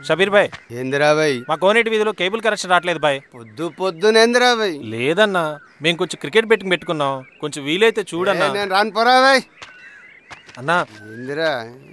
షబీర్ భాయ్ ఏందిరా బాయ్ మా కోనేటి వీధిలో కేబుల్ కనెక్షన్ రావట్లేదు బాయ్ పొద్దు పొద్దునేందిరా బాయ్ లేదన్నా మేము కొంచెం క్రికెట్ బెట్టింగ్ పెట్టుకున్నాం కొంచెం వీలైతే చూడన్నా ఏ, నేను రాను పోరా బాయ్ అన్నా ఏందిరా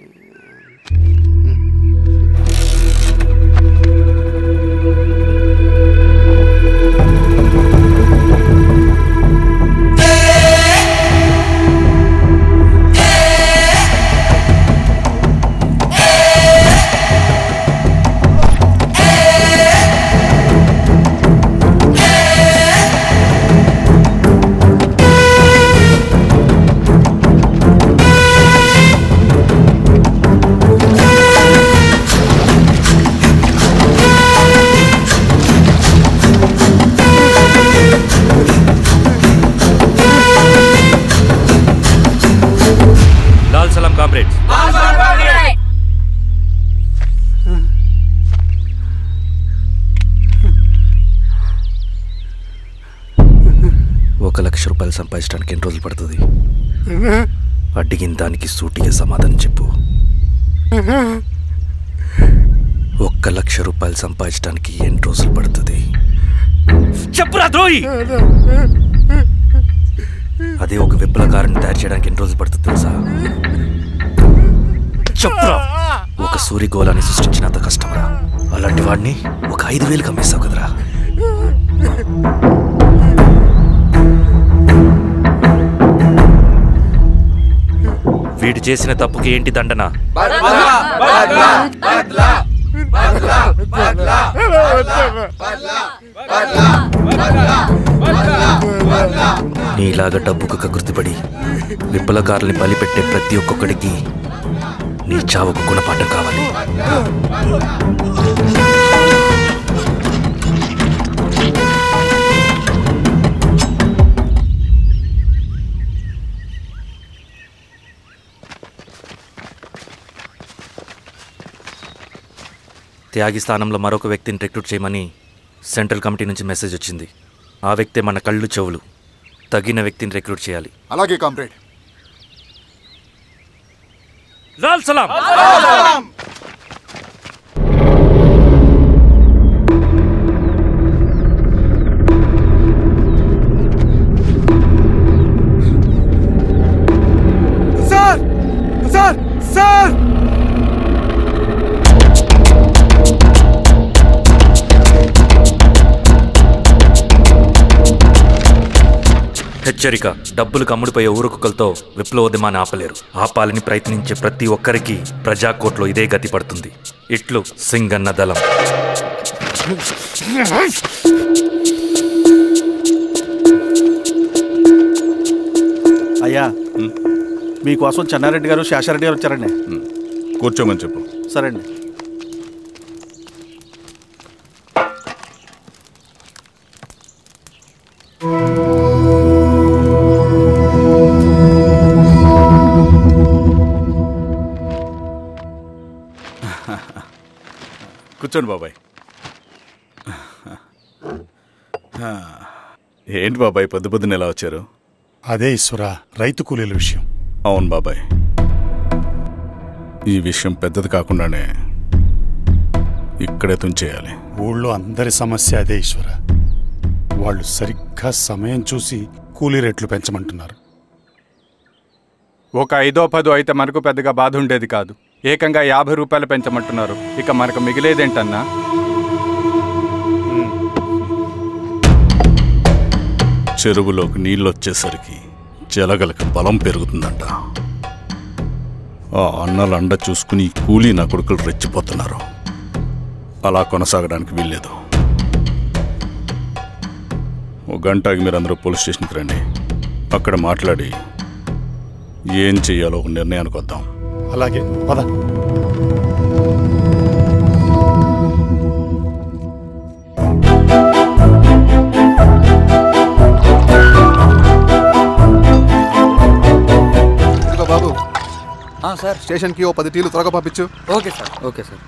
లాల్ సలాం కామ్రేడ్స్ ఒక లక్ష రూపాయలు సంపాదించడానికి ఎన్ని రోజులు పడుతుంది అడిగిన దానికి సూటిగా సమాధానం చెప్పు ఒక్క లక్ష రూపాయలు సంపాదించడానికి ఎన్ని రోజులు పడుతుంది చెప్పురా ద్రోహి అదే ఒక విప్లవకారుని తయారు చేయడానికి ఎన్ని రోజులు పడుతుంది తెలుసా చెప్పురా ఒక సూర్యగోళాన్ని సృష్టించినంత కష్టమరా అలాంటి వాడిని ఒక ఐదు వేలు కమ్మేస్తావు కదరా వీడు చేసిన తప్పుకి ఏంటి దండన నీలాగా డబ్బుకు కకృతిపడి విప్లవకారుల్ని బలిపెట్టే ప్రతి ఒక్కొక్కడికి నీ చావుకు గుణపాఠం కావాలి త్యాగి స్థానంలో మరొక వ్యక్తిని రిక్రూట్ చేయమని సెంట్రల్ కమిటీ నుంచి మెసేజ్ వచ్చింది ఆ వ్యక్తే మన కళ్ళు చెవులు తగిన వ్యక్తిని రిక్రూట్ చేయాలి అలాగే కామ్రేడ్ లాల్ సలాం సార్ సార్ సార్ హెచ్చరిక డబ్బులు కమ్ముడిపోయే ఊరుకుక్కలతో విప్లవోద్యమాన్ని ఆపలేరు ఆపాలని ప్రయత్నించే ప్రతి ఒక్కరికి ప్రజాకోట్లో ఇదే గతి పడుతుంది ఇట్లు సింగన్న దళం అయ్యా మీకోసం చెన్నారెడ్డి గారు శేషారెడ్డి గారు వచ్చారండి కూర్చోమని చెప్పు సరే అండి కూర్చోండి బాబాయ్ ఏంటి బాబాయ్ పొద్దు పొద్దున ఎలా వచ్చారు అదే ఈశ్వర రైతు కూలీల విషయం అవును బాబాయ్ ఈ విషయం పెద్దది కాకుండానే ఇక్కడే తుంచేయాలి ఊళ్ళో అందరి సమస్య అదే ఈశ్వర వాళ్ళు సరిగ్గా సమయం చూసి కూలీ రేట్లు పెంచమంటున్నారు ఒక ఐదో పదో అయితే మనకు పెద్దగా బాధ ఉండేది కాదు ఏకంగా యాభై రూపాయలు పెంచమంటున్నారు ఇక మనకు మిగిలేదేంటన్నా చెరువులోకి నీళ్ళు వచ్చేసరికి జలగలకు బలం పెరుగుతుందంట ఆ అన్నల అండ చూసుకుని ఈ కూలీ నా కొడుకులు రెచ్చిపోతున్నారు అలా కొనసాగడానికి వీల్లేదు ఓ గంటకి మీరు అందరూ పోలీస్ స్టేషన్కి రండి అక్కడ మాట్లాడి ఏం చెయ్యాలో ఒక నిర్ణయానికి వద్దాం అలాగే పద ఇదిగో బాబు సార్ స్టేషన్కి ఓ పది టీలు త్వరగా పంపించు okay sir okay sir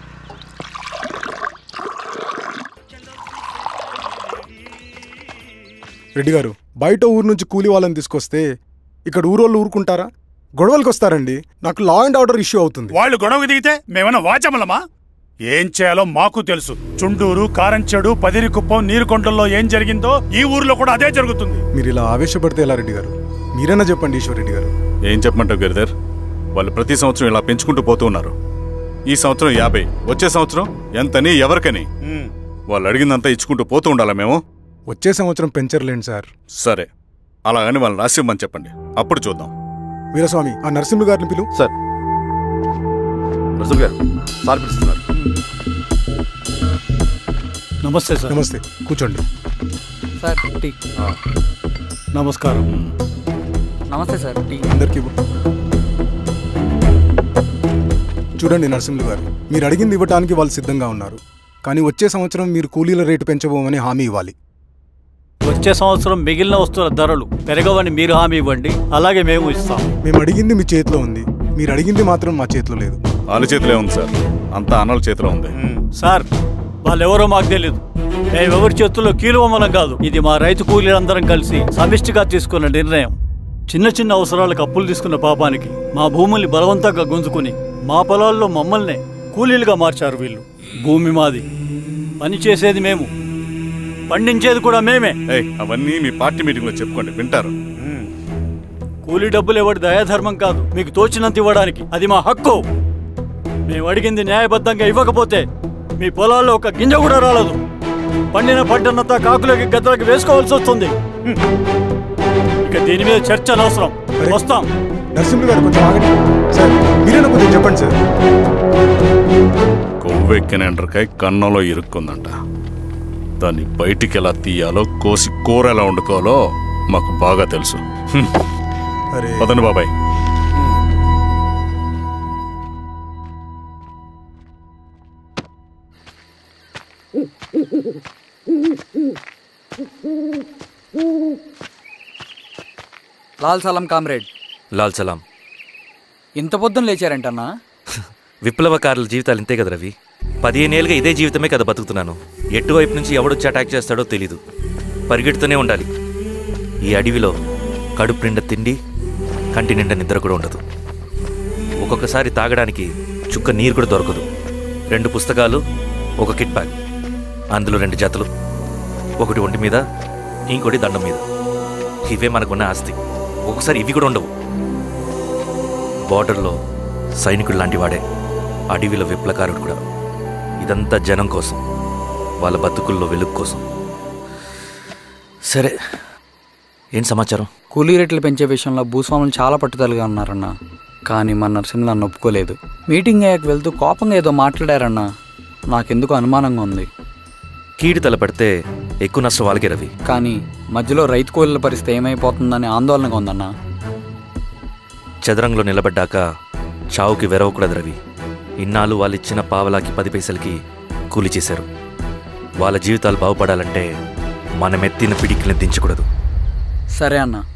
Reddy garu బయట ఊరు నుంచి కూలి వాళ్ళని తీసుకొస్తే ఇక్కడ ఊరోళ్ళు ఊరుకుంటారా గొడవలకు వస్తారండి నాకు లా అండ్ ఆర్డర్ ఇష్యూ అవుతుంది వాళ్ళు గొడవకు దిగితే మేమన్నా వాచమలమా ఏం చేయాలో మాకు తెలుసు చుండూరు కారంచెడు పదిరికుప్పం నీరుకొండల్లో ఏం జరిగిందో ఈ ఊర్లో కూడా అదే జరుగుతుంది మీరు ఇలా ఆవేశపడితే ఎలా రెడ్డి గారు మీరైనా చెప్పండి ఈశ్వర్ రెడ్డి గారు ఏం చెప్పమంటావు గిరిధర్ వాళ్ళు ప్రతి సంవత్సరం ఇలా పెంచుకుంటూ పోతూ ఉన్నారు ఈ సంవత్సరం యాభై వచ్చే సంవత్సరం ఎంతని ఎవరికని వాళ్ళు అడిగిందంతా ఇచ్చుకుంటూ పోతూ ఉండాలా మేము వచ్చే సంవత్సరం పెంచర్లేండి సార్ సరే అలాగని వాళ్ళని రాసిమ్మని చెప్పండి అప్పుడు చూద్దాం వీరస్వామి ఆ నరసింహ గారిని పిలువు సార్ రసూల్ గారు సార్ పిలుస్తున్నారు నమస్తే సార్ నమస్తే కూర్చోండి సార్ టీ నమస్కారం నమస్తే సార్ టీ అందరికీ ఇవ్వు. చూడండి నరసింహులు గారు మీరు అడిగింది ఇవ్వటానికి వాళ్ళు సిద్ధంగా ఉన్నారు కానీ వచ్చే సంవత్సరం మీరు కూలీల రేటు పెంచబోమని హామీ ఇవ్వాలి వచ్చే సంవత్సరం మిగిలిన వస్తువుల ధరలు పెరగవని మీరు హామీ ఇవ్వండి అలాగే మేము ఇస్తాం మేము అడిగింది మీ చేతిలో ఉంది మీరు అడిగింది మాత్రం మా చేతిలో లేదు వాళ్ళ చేతిలో ఉంది సార్ అంతా అన్నల చేతిలో ఉంది సార్ వాళ్ళెవరో మాకు తెలియదు మేమెవరి చేతుల్లో కీలువమనం కాదు ఇది మా రైతు కూలీలందరం కలిసి సమిష్టిగా తీసుకున్న నిర్ణయం చిన్న చిన్న అవసరాలకు అప్పులు తీసుకున్న పాపానికి మా భూముల్ని బలవంతంగా గుంజుకుని మా పొలాల్లో మమ్మల్నే కూలీలుగా మార్చారు వీళ్ళు భూమి మాది పని చేసేది మేము పండించేది కూడా మేమే ఏయ్, అవన్నీ మీ పార్టీ మీటింగ్ లో చెప్పుకోండి వింటారు కూలీ డబ్బులు ఇవ్వడం దయాధర్మం కాదు మీకు తోచినంత ఇవ్వడానికి అది మా హక్కు మేము అడిగింది న్యాయబద్ధంగా ఇవ్వకపోతే మీ పొలాల్లో ఒక గింజ కూడా రాలదు పండిన పంటనంతా కాకులకి గద్దలకి వేసుకోవాల్సి వస్తుంది హ్మ్. ఇక దీని మీద చర్చ అనవసరం వస్తాం నరసింహులు గారు కొంచెం ఆగండి సార్ మీరైనా కొంచెం చెప్పండి సార్ కొవ్వెక్కిన ఎండ్రకాయ కన్నంలో ఇరుక్కుందంట దాన్ని బయటికి ఎలా తీయాలో కోసి కూర ఎలా వండుకోవాలో మాకు బాగా తెలుసు హ్మ్. అరే పదండి బాబాయ్ లాల్ సలం కామ్రేడ్ లాల్ సలాం ఇంత పొద్దున లేచారంటన్నా విప్లవకారుల జీవితాలు ఇంతే కదా రవి పదిహేనేళ్ళుగా ఇదే జీవితమే కదా బతుకుతున్నాను ఎటువైపు నుంచి ఎవడొచ్చి అటాక్ చేస్తాడో తెలీదు పరిగెడుతూనే ఉండాలి ఈ అడవిలో కడుపు నిండా తిండి కంటి నిండా నిద్ర కూడా ఉండదు ఒక్కొక్కసారి తాగడానికి చుక్క నీరు కూడా దొరకదు రెండు పుస్తకాలు ఒక కిట్ బ్యాగ్ అందులో రెండు జతలు ఒకటి ఒంటి మీద ఇంకోటి దండం మీద ఇవే మనకున్న ఆస్తి ఒక్కొక్కసారి ఇవి కూడా ఉండవు బార్డర్లో సైనికుడు లాంటి వాడే అడవిలో విప్లకారుడు కూడా ఇదంతా జనం కోసం వాళ్ళ బతుకుల్లో వెలుగు కోసం సరే ఏం సమాచారం కూలీ రేట్లు పెంచే విషయంలో భూస్వాములు చాలా పట్టుదలగా ఉన్నారన్న కానీ మన నరసింహ నన్ను ఒప్పుకోలేదు మీటింగ్ అయ్యాక వెళ్తూ కోపంగా ఏదో మాట్లాడారన్నా నాకెందుకు అనుమానంగా ఉంది కీడు తలపడితే ఎక్కువ నష్టం వాళ్ళకే రవి కానీ మధ్యలో రైతు కూలీల పరిస్థితి ఏమైపోతుందని ఆందోళనగా ఉందన్నా చదరంగంలో నిలబడ్డాక చావుకి వెరవకూడదు రవి ఇన్నాళ్ళు వాళ్ళు ఇచ్చిన పావలాకి పది పైసలకి కూలి చేశారు వాళ్ళ జీవితాలు బాగుపడాలంటే మనమెత్తిన పిడికిని దించకూడదు సరే అన్న